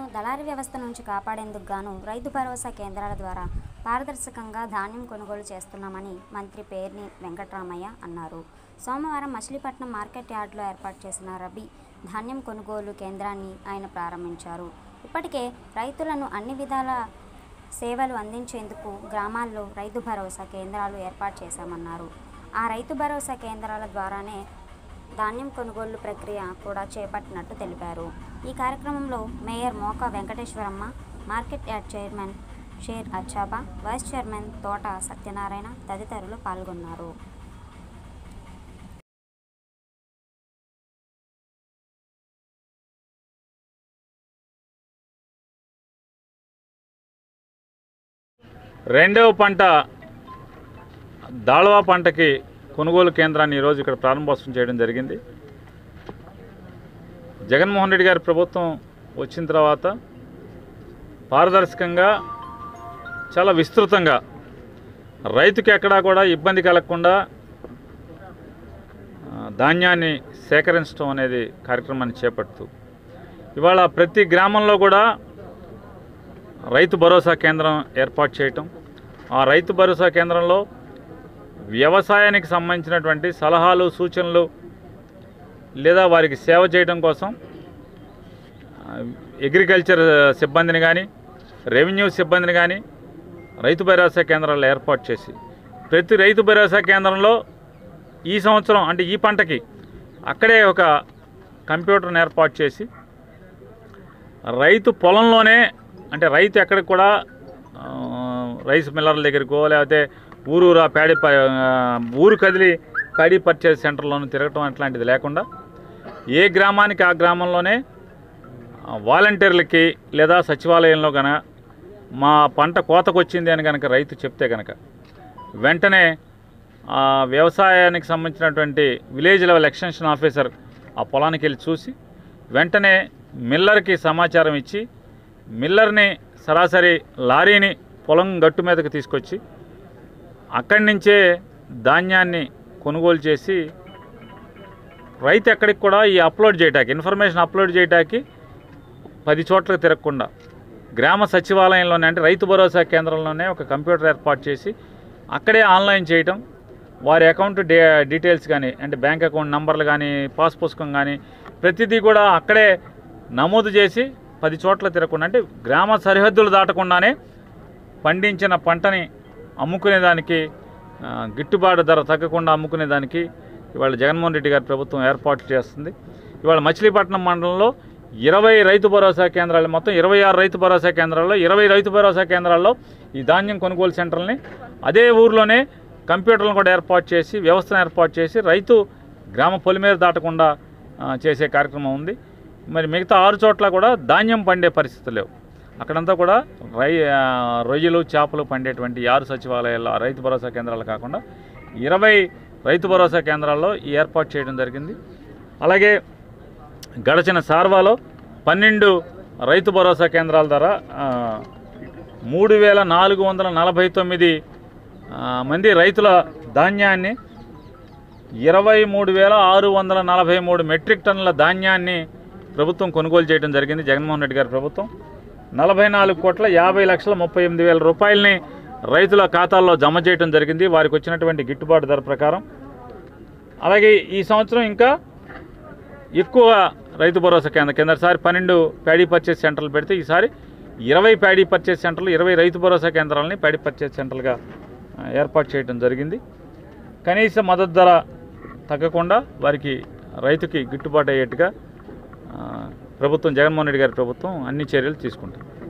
దళారీ వ్యవస్థ నుంచి కాపాడేందుకు గాను రైతు భరోసా కేంద్రాల ద్వారా పారదర్శకంగా ధాన్యం కొనుగోలు చేస్తున్నామని మంత్రి పేర్ని వెంకట్రామయ్య అన్నారు సోమవారం మచిలీపట్నం మార్కెట్ యార్డులో ఏర్పాటు చేసిన రబీ ధాన్యం కొనుగోలు కేంద్రాన్ని ఆయన ప్రారంభించారు ఇప్పటికే రైతులను అన్ని విధాల సేవలు అందించేందుకు గ్రామాల్లో రైతు భరోసా కేంద్రాలు ఏర్పాటు చేశామన్నారు ఆ రైతు భరోసా కేంద్రాల ద్వారానే ధాన్యం కొనుగోలు ప్రక్రియ కూడా చేపట్టినట్టు తెలిపారు ఈ కార్యక్రమంలో mayor Moka Venkateswaramma market yard chairman Sher Achaba vice chairman Thota Satyanarayana తదితరులు పాల్గొన్నారు రెండవ పంట దాళవా పంటకి కొనుగోలు కేంద్రాన్ని ఈరోజు ఇక్కడ ప్రారంభోత్సవం చేయడం జరిగింది జగన్మోహన్ రెడ్డి గారి ప్రభుత్వం వచ్చిన తర్వాత పారదర్శకంగా చాలా విస్తృతంగా రైతుకి ఎక్కడా కూడా ఇబ్బంది కలగకుండా ఆ, ధాన్యాన్ని సేకరించడం అనేది కార్యక్రమాన్ని చేపడుతూ ఇవాళ ప్రతి గ్రామంలో కూడా రైతు భరోసా కేంద్రం ఏర్పాటు చేయటం ఆ రైతు భరోసా కేంద్రంలో వ్యవసాయానికి సంబంధించినటువంటి సలహాలు సూచనలు లేదా వారికి సేవ చేయడం కోసం ఆ, అగ్రికల్చర్ సిబ్బందిని కానీ రెవెన్యూ సిబ్బందిని కానీ రైతు భరోసా కేంద్రాలు ఏర్పాటు చేసి ప్రతి రైతు భరోసా కేంద్రంలో ఈ సంవత్సరం అంటే ఈ పంటకి అక్కడే ఒక కంప్యూటర్ని ఏర్పాటు చేసి రైతు పొలంలోనే అంటే రైతు ఎక్కడికి కూడా ఆ, రైస్ మిల్లర్ల దగ్గరికో లేకపోతే ఊరూరా ప్యాడీ ప- ఆ, ఊరు కదిలి ప్యాడీ పర్చేస్ సెంటర్లోనూ తిరగటం అట్లాంటిది లేకుండా ఏ గ్రామానికి ఆ గ్రామంలోనే ఆ, వాలంటీర్లకి లేదా సచివాలయంలో గన మా పంట కోతకు వచ్చింది అని కనుక రైతు చెప్తే కనుక వెంటనే ఆ వ్యవసాయానికి సంబంధించినటువంటి విలేజ్ లెవెల్ ఎక్స్టెన్షన్ ఆఫీసర్ ఆ పొలానికి వెళ్ళి చూసి వెంటనే మిల్లర్కి సమాచారం ఇచ్చి మిల్లర్ని సరాసరి లారీని పొలం గట్టు మీదకి తీసుకొచ్చి అక్కడి నుంచే ధాన్యాన్ని కొనుగోలు చేసి రైతు ఎక్కడికి కూడా ఈ అప్లోడ్ చేయటానికి ఇన్ఫర్మేషన్ అప్లోడ్ చేయటానికి పది చోట్లకు తిరగకుండా గ్రామ సచివాలయంలోనే అంటే రైతు భరోసా కేంద్రంలోనే ఒక కంప్యూటర్ ఏర్పాటు చేసి అక్కడే ఆన్లైన్ చేయటం వారి అకౌంట్ డే డీటెయిల్స్ కానీ అంటే బ్యాంక్ అకౌంట్ నంబర్లు కానీ పాస్ పుస్తకం కానీ ప్రతిదీ కూడా అక్కడే నమోదు చేసి పది చోట్ల తిరగకుండా అంటే గ్రామ సరిహద్దులు దాటకుండానే పండించిన పంటని అమ్ముకునేదానికి ఆ, గిట్టుబాటు ధర తగ్గకుండా అమ్ముకునేదానికి ఇవాళ జగన్మోహన్ రెడ్డి గారి ప్రభుత్వం ఏర్పాటు చేస్తుంది ఇవాళ మచిలీపట్నం మండలంలో ఇరవై రైతు భరోసా కేంద్రాలు మొత్తం ఇరవై ఆరు రైతు భరోసా కేంద్రాల్లో ఇరవై రైతు భరోసా కేంద్రాల్లో ఈ ధాన్యం కొనుగోలు సెంటర్ని అదే ఊర్లోనే కంప్యూటర్లను కూడా ఏర్పాటు చేసి వ్యవస్థను ఏర్పాటు చేసి రైతు గ్రామ పొలిమేర దాటకుండా ఆ, చేసే కార్యక్రమం ఉంది మరి మిగతా ఆరు చోట్ల కూడా ధాన్యం పండే పరిస్థితులు లేవు అక్కడంతా కూడా రై ఆ, రొయ్యలు చేపలు పండేటువంటి ఈ ఆరు సచివాలయాల్లో ఆ రైతు భరోసా కేంద్రాలు కాకుండా ఇరవై రైతు భరోసా కేంద్రాల్లో ఈ ఏర్పాటు చేయడం జరిగింది అలాగే గడచిన సార్వాలో పన్నెండు రైతు భరోసా కేంద్రాల ద్వారా ఆ, మూడు వేల నాలుగు వందల నలభై తొమ్మిది ఆ, మంది రైతుల ధాన్యాన్ని ఇరవై మూడు వేల ఆరు వందల నలభై మూడు మెట్రిక్ టన్నుల ధాన్యాన్ని ప్రభుత్వం కొనుగోలు చేయడం జరిగింది జగన్మోహన్ రెడ్డి గారి ప్రభుత్వం నలభై నాలుగు కోట్ల యాభై లక్షల ముప్పై ఎనిమిది వేల రూపాయలని రైతుల ఖాతాల్లో జమ చేయడం జరిగింది వారికి వచ్చినటువంటి గిట్టుబాటు ధర ప్రకారం అలాగే ఈ సంవత్సరం ఇంకా ఎక్కువ రైతు భరోసా కేంద్ర కిందసారి పన్నెండు ప్యాడీ పర్చేస్ సెంటర్లు పెడితే ఈసారి ఇరవై ప్యాడీ పర్చేస్ సెంటర్లు ఇరవై రైతు భరోసా కేంద్రాలని ప్యాడీ పర్చేస్ సెంటర్లుగా ఆ, ఏర్పాటు చేయడం జరిగింది కనీస మద్దతు ధర తగ్గకుండా వారికి రైతుకి గిట్టుబాటు అయ్యేట్టుగా ఆ, ప్రభుత్వం జగన్మోహన్ రెడ్డి గారి ప్రభుత్వం అన్ని చర్యలు తీసుకుంటుంది